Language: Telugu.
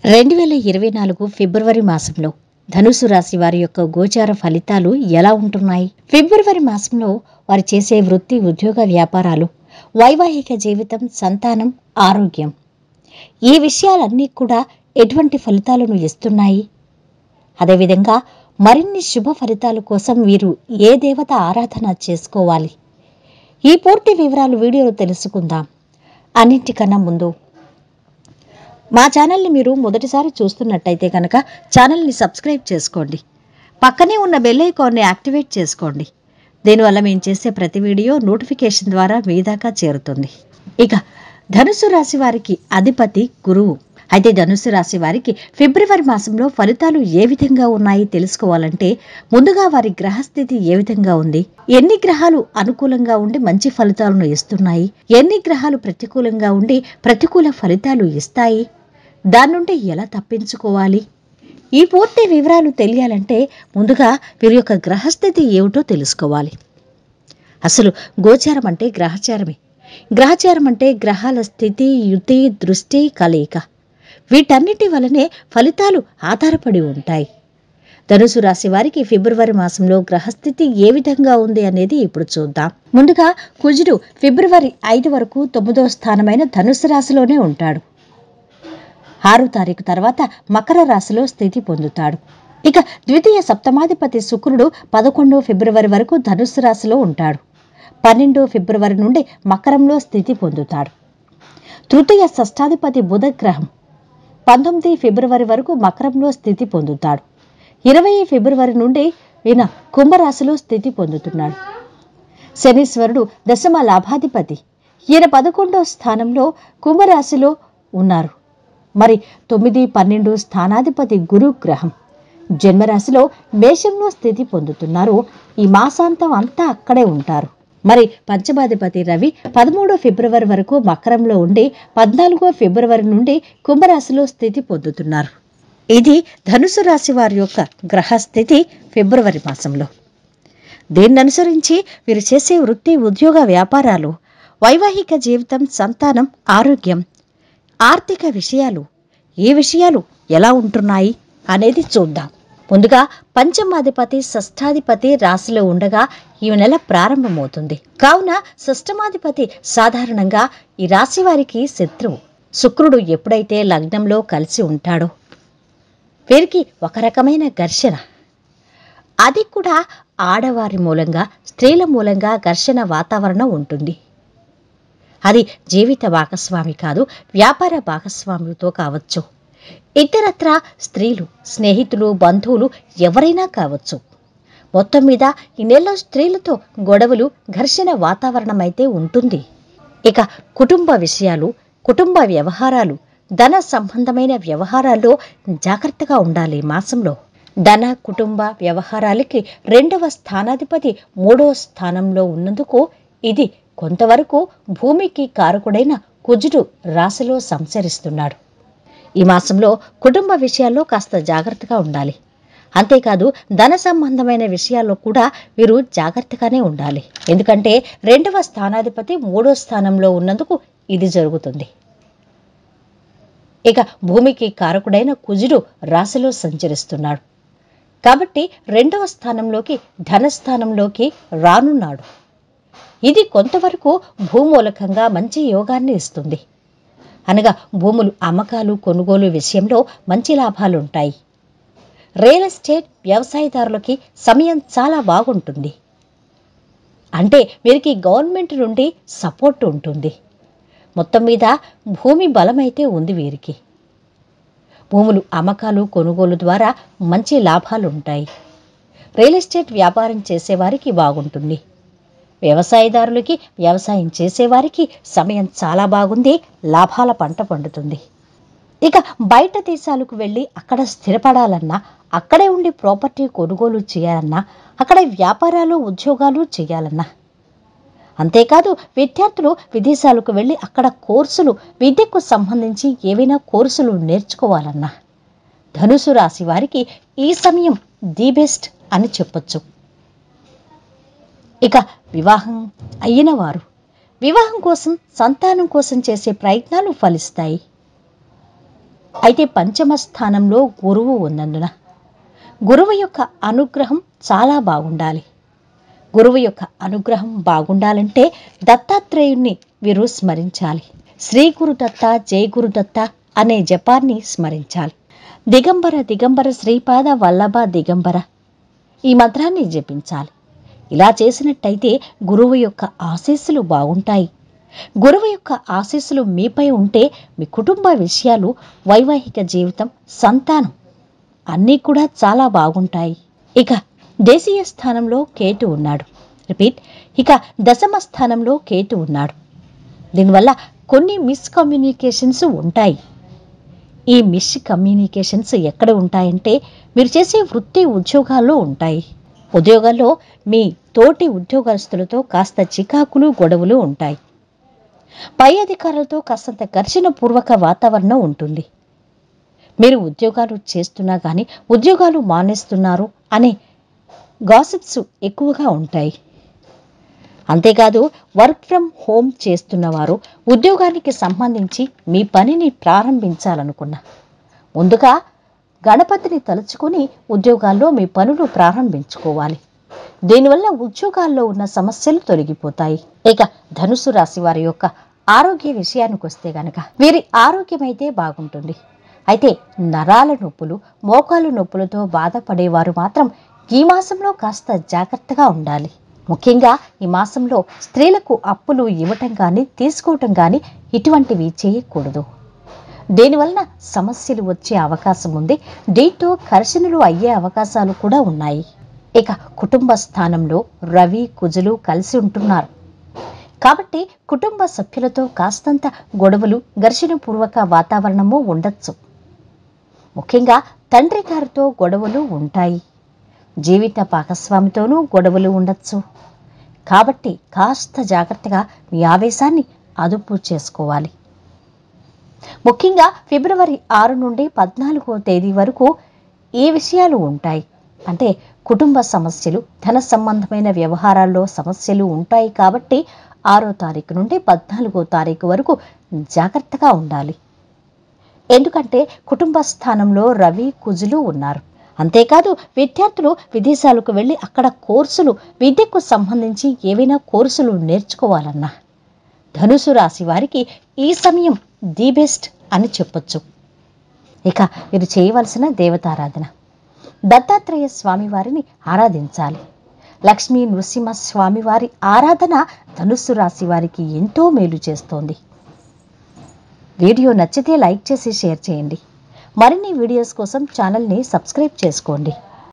రెండు వేల ఇరవై నాలుగు ఫిబ్రవరి మాసంలో ధనుసు రాశి వారి యొక్క గోచార ఫలితాలు ఎలా ఉంటున్నాయి ఫిబ్రవరి మాసంలో వారు చేసే వృత్తి ఉద్యోగ వ్యాపారాలు వైవాహిక జీవితం సంతానం ఆరోగ్యం ఈ విషయాలన్నీ కూడా ఎటువంటి ఫలితాలను ఇస్తున్నాయి అదేవిధంగా మరిన్ని శుభ ఫలితాల కోసం వీరు ఏ దేవత ఆరాధన చేసుకోవాలి ఈ పూర్తి వివరాలు వీడియోలో తెలుసుకుందాం అన్నింటికన్నా ముందు మా ఛానల్ని మీరు మొదటిసారి చూస్తున్నట్టయితే కనుక ఛానల్ని సబ్స్క్రైబ్ చేసుకోండి పక్కనే ఉన్న బెల్ ఐకాన్ని యాక్టివేట్ చేసుకోండి దీనివల్ల మేము చేసే ప్రతి వీడియో నోటిఫికేషన్ ద్వారా మీ దాకా చేరుతుంది ఇక ధనుసు రాశి వారికి అధిపతి గురువు అయితే ధనుసు రాశి వారికి ఫిబ్రవరి మాసంలో ఫలితాలు ఏ విధంగా ఉన్నాయి తెలుసుకోవాలంటే ముందుగా వారి గ్రహస్థితి ఏ విధంగా ఉంది ఎన్ని గ్రహాలు అనుకూలంగా ఉండి మంచి ఫలితాలను ఇస్తున్నాయి ఎన్ని గ్రహాలు ప్రతికూలంగా ఉండి ప్రతికూల ఫలితాలు ఇస్తాయి దాని నుండి ఎలా తప్పించుకోవాలి ఈ పూర్తి వివరాలు తెలియాలంటే ముందుగా వీరి యొక్క గ్రహస్థితి ఏమిటో తెలుసుకోవాలి అసలు గోచారం అంటే గ్రహచారమే గ్రహచారం అంటే గ్రహాల స్థితి యుతి దృష్టి కలయిక వీటన్నిటి వలనే ఫలితాలు ఆధారపడి ఉంటాయి ధనుసు రాశి వారికి ఫిబ్రవరి మాసంలో గ్రహస్థితి ఏ విధంగా ఉంది అనేది ఇప్పుడు చూద్దాం ముందుగా కుజుడు ఫిబ్రవరి ఐదు వరకు తొమ్మిదో స్థానమైన ధనుసు రాశిలోనే ఉంటాడు ఆరు తారీఖు తర్వాత మకర రాశిలో స్థితి పొందుతాడు ఇక ద్వితీయ సప్తమాధిపతి శుక్రుడు పదకొండో ఫిబ్రవరి వరకు ధనుస్సు రాశిలో ఉంటాడు పన్నెండో ఫిబ్రవరి నుండి మకరంలో స్థితి పొందుతాడు తృతీయ షష్టాధిపతి బుధ గ్రహం పంతొమ్మిది ఫిబ్రవరి వరకు మకరంలో స్థితి పొందుతాడు ఇరవై ఫిబ్రవరి నుండి ఈయన కుంభరాశిలో స్థితి పొందుతున్నాడు శనీశ్వరుడు దశమ లాభాధిపతి ఈయన పదకొండో స్థానంలో కుంభరాశిలో ఉన్నారు మరి తొమ్మిది పన్నెండు స్థానాధిపతి గురు గ్రహం జన్మరాశిలో మేషంలో స్థితి పొందుతున్నారు ఈ మాసాంతం అంతా అక్కడే ఉంటారు మరి పంచమాధిపతి రవి పదమూడో ఫిబ్రవరి వరకు మకరంలో ఉండి పద్నాలుగో ఫిబ్రవరి నుండి కుంభరాశిలో స్థితి పొందుతున్నారు ఇది ధనుసు రాశి వారి యొక్క గ్రహస్థితి ఫిబ్రవరి మాసంలో దీన్ని అనుసరించి వీరు చేసే వృత్తి ఉద్యోగ వ్యాపారాలు వైవాహిక జీవితం సంతానం ఆరోగ్యం ఆర్థిక విషయాలు ఏ విషయాలు ఎలా ఉంటున్నాయి అనేది చూద్దాం ముందుగా పంచమాధిపతి షష్ఠాధిపతి రాశిలో ఉండగా ఈ నెల ప్రారంభమవుతుంది కావున షష్టమాధిపతి సాధారణంగా ఈ రాశి వారికి శత్రువు శుక్రుడు ఎప్పుడైతే లగ్నంలో కలిసి ఉంటాడో వీరికి ఒక రకమైన ఘర్షణ అది కూడా ఆడవారి మూలంగా స్త్రీల మూలంగా ఘర్షణ వాతావరణం ఉంటుంది అది జీవిత భాగస్వామి కాదు వ్యాపార భాగస్వామితో కావచ్చు ఇతరత్ర స్త్రీలు స్నేహితులు బంధువులు ఎవరైనా కావచ్చు మొత్తం మీద ఈ నెల స్త్రీలతో గొడవలు ఘర్షణ వాతావరణం అయితే ఉంటుంది ఇక కుటుంబ విషయాలు కుటుంబ వ్యవహారాలు ధన సంబంధమైన వ్యవహారాల్లో జాగ్రత్తగా ఉండాలి మాసంలో ధన కుటుంబ వ్యవహారాలకి రెండవ స్థానాధిపతి మూడో స్థానంలో ఉన్నందుకు ఇది కొంతవరకు భూమికి కారకుడైన కుజుడు రాశిలో సంచరిస్తున్నాడు ఈ మాసంలో కుటుంబ విషయాల్లో కాస్త జాగ్రత్తగా ఉండాలి అంతేకాదు ధన సంబంధమైన విషయాల్లో కూడా వీరు జాగ్రత్తగానే ఉండాలి ఎందుకంటే రెండవ స్థానాధిపతి మూడో స్థానంలో ఉన్నందుకు ఇది జరుగుతుంది ఇక భూమికి కారకుడైన కుజుడు రాశిలో సంచరిస్తున్నాడు కాబట్టి రెండవ స్థానంలోకి ధనస్థానంలోకి రానున్నాడు ఇది కొంతవరకు భూమూలకంగా మంచి యోగాన్ని ఇస్తుంది అనగా భూములు అమ్మకాలు కొనుగోలు విషయంలో మంచి లాభాలుంటాయి రియల్ ఎస్టేట్ వ్యవసాయదారులకి సమయం చాలా బాగుంటుంది అంటే వీరికి గవర్నమెంట్ నుండి సపోర్ట్ ఉంటుంది మొత్తం మీద భూమి బలమైతే ఉంది వీరికి భూములు అమ్మకాలు కొనుగోలు ద్వారా మంచి లాభాలు ఉంటాయి రియల్ ఎస్టేట్ వ్యాపారం చేసేవారికి బాగుంటుంది వ్యవసాయదారులకి వ్యవసాయం చేసేవారికి సమయం చాలా బాగుంది లాభాల పంట పండుతుంది ఇక బయట దేశాలకు వెళ్ళి అక్కడ స్థిరపడాలన్నా అక్కడే ఉండి ప్రాపర్టీ కొనుగోలు చేయాలన్నా అక్కడ వ్యాపారాలు ఉద్యోగాలు చేయాలన్నా అంతేకాదు విద్యార్థులు విదేశాలకు వెళ్ళి అక్కడ కోర్సులు విద్యకు సంబంధించి ఏవైనా కోర్సులు నేర్చుకోవాలన్నా ధనుసు రాశి వారికి ఈ సమయం ది బెస్ట్ అని చెప్పొచ్చు ఇక వివాహం అయిన వారు వివాహం కోసం సంతానం కోసం చేసే ప్రయత్నాలు ఫలిస్తాయి అయితే పంచమ స్థానంలో గురువు ఉన్నందున గురువు యొక్క అనుగ్రహం చాలా బాగుండాలి గురువు యొక్క అనుగ్రహం బాగుండాలంటే దత్తాత్రేయుణ్ణి వీరు స్మరించాలి శ్రీ గురు దత్త జై గురు దత్త అనే జపాన్ని స్మరించాలి దిగంబర దిగంబర శ్రీపాద వల్లభ దిగంబర ఈ మంత్రాన్ని జపించాలి ఇలా చేసినట్టయితే గురువు యొక్క ఆశీస్సులు బాగుంటాయి గురువు యొక్క ఆశీస్సులు మీపై ఉంటే మీ కుటుంబ విషయాలు వైవాహిక జీవితం సంతానం అన్నీ కూడా చాలా బాగుంటాయి ఇక దేశీయ స్థానంలో కేతు ఉన్నాడు రిపీట్ ఇక దశమ స్థానంలో కేతు ఉన్నాడు దీనివల్ల కొన్ని మిస్కమ్యూనికేషన్స్ ఉంటాయి ఈ మిస్ కమ్యూనికేషన్స్ ఎక్కడ ఉంటాయంటే మీరు చేసే వృత్తి ఉద్యోగాల్లో ఉంటాయి ఉద్యోగాల్లో మీ తోటి ఉద్యోగస్తులతో కాస్త చికాకులు గొడవలు ఉంటాయి పై అధికారులతో కాస్తంత ఘర్షణ పూర్వక వాతావరణం ఉంటుంది మీరు ఉద్యోగాలు చేస్తున్నా కానీ ఉద్యోగాలు మానేస్తున్నారు అనే గాసిప్స్ ఎక్కువగా ఉంటాయి అంతేకాదు వర్క్ ఫ్రమ్ హోమ్ చేస్తున్నవారు ఉద్యోగానికి సంబంధించి మీ పనిని ప్రారంభించాలనుకున్నా ముందుగా గణపతిని తలుచుకొని ఉద్యోగాల్లో మీ పనులు ప్రారంభించుకోవాలి దీనివల్ల ఉద్యోగాల్లో ఉన్న సమస్యలు తొలగిపోతాయి ఇక ధనుసు రాశి వారి యొక్క ఆరోగ్య విషయానికి వస్తే గనక వీరి ఆరోగ్యం అయితే బాగుంటుంది అయితే నరాల నొప్పులు మోకాలు నొప్పులతో బాధపడేవారు మాత్రం ఈ మాసంలో కాస్త జాగ్రత్తగా ఉండాలి ముఖ్యంగా ఈ మాసంలో స్త్రీలకు అప్పులు ఇవ్వటం కానీ తీసుకోవటం కానీ ఇటువంటివి చేయకూడదు దీనివలన సమస్యలు వచ్చే అవకాశం ఉంది దీంతో ఘర్షణలు అయ్యే అవకాశాలు కూడా ఉన్నాయి ఇక కుటుంబ స్థానంలో రవి కుజులు కలిసి ఉంటున్నారు కాబట్టి కుటుంబ సభ్యులతో కాస్తంత గొడవలు ఘర్షణపూర్వక వాతావరణము ఉండొచ్చు ముఖ్యంగా తండ్రి గారితో గొడవలు ఉంటాయి జీవిత భాగస్వామితోనూ గొడవలు ఉండొచ్చు కాబట్టి కాస్త జాగ్రత్తగా మీ ఆవేశాన్ని అదుపు చేసుకోవాలి ముఖ్యంగా ఫిబ్రవరి ఆరు నుండి పద్నాలుగో తేదీ వరకు ఈ విషయాలు ఉంటాయి అంటే కుటుంబ సమస్యలు ధన సంబంధమైన వ్యవహారాల్లో సమస్యలు ఉంటాయి కాబట్టి ఆరో తారీఖు నుండి పద్నాలుగో తారీఖు వరకు జాగ్రత్తగా ఉండాలి ఎందుకంటే కుటుంబ స్థానంలో రవి కుజులు ఉన్నారు అంతేకాదు విద్యార్థులు విదేశాలకు వెళ్ళి అక్కడ కోర్సులు విద్యకు సంబంధించి ఏవైనా కోర్సులు నేర్చుకోవాలన్నా ధనుసు రాశి వారికి ఈ సమయం ది బెస్ట్ అని చెప్పొచ్చు ఇక మీరు చేయవలసిన దేవతారాధన దత్తాత్రేయ స్వామి వారిని ఆరాధించాలి లక్ష్మీ నృసింహ స్వామి వారి ఆరాధన ధనుస్సు రాశి వారికి ఎంతో మేలు చేస్తోంది వీడియో నచ్చితే లైక్ చేసి షేర్ చేయండి మరిన్ని వీడియోస్ కోసం ఛానల్ని సబ్స్క్రైబ్ చేసుకోండి